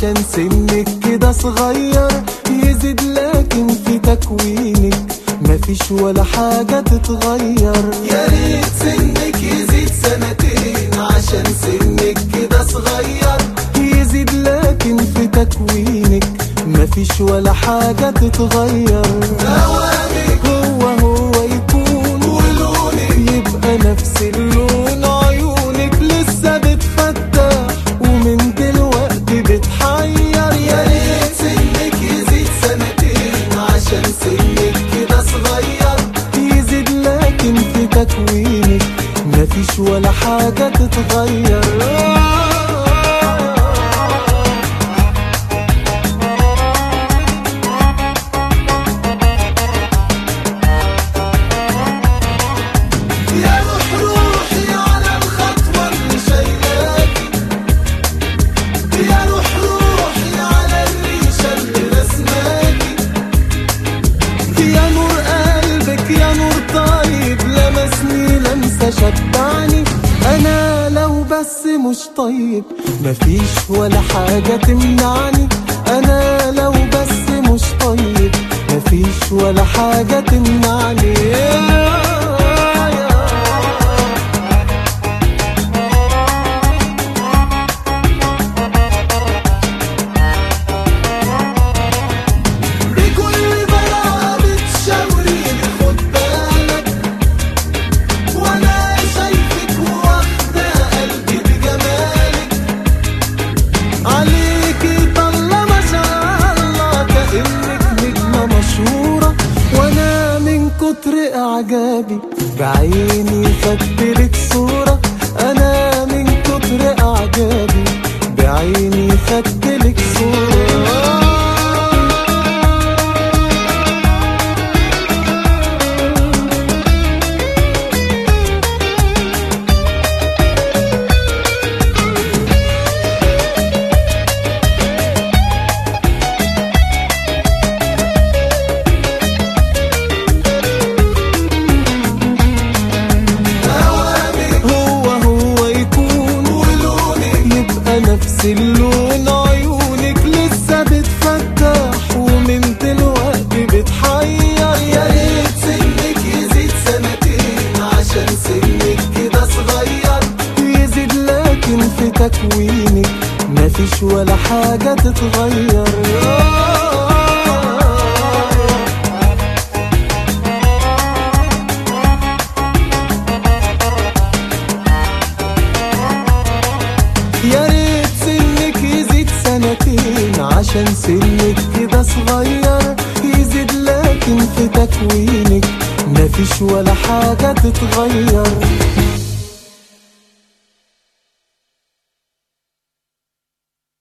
عشان سنك كده صغير يزيد لكن في تكوينك مفيش ولا حاجة تتغير يا ريت سنك يزيد سنتين عشان سنك كده صغير يزيد لكن في تكوينك مفيش ولا حاجة تتغير هوانك هو هو يكون ولونك يبقى نفس اللون عيونك لسه بتفتح ومن دلوقتي بتحير يا ريت سنك يزيد سنتين عشان سنك كده صغير يزيد لكن في تكوينك مفيش ولا حاجة تتغير يا روح روحي على الخطوة اللي شايلاكي يا روح روحي على الريشة اللي رسماكي يا نور قلبك يا نور طيب لمسني لمسة شبعني أنا لو بس مش طيب مفيش ولا حاجة تمنعني أنا لو بس مش طيب مفيش ولا حاجة تمنعني بكل براءة بتشاوريني خد بالك وانا شايفك واخدة قلبي بجمالك عليكي طلة ما شاء الله كأنك نجمة مشهورة وانا من كتر اعجابي بعيني خدتلك صورة انا من كتر اعجابي بعيني خدتلك صورة هو هو يكون ولونك يبقى نفس اللون عيونك لسه بتفتح ومن دلوقتي بتحير يا ريت سنك يزيد سنتين عشان سنك كده صغير يزيد لكن في تكوينك مفيش ولا حاجة تتغير يا ريت سنك يزيد سنتين عشان سنك كده صغير يزيد لكن في تكوينك مفيش ولا حاجة تتغير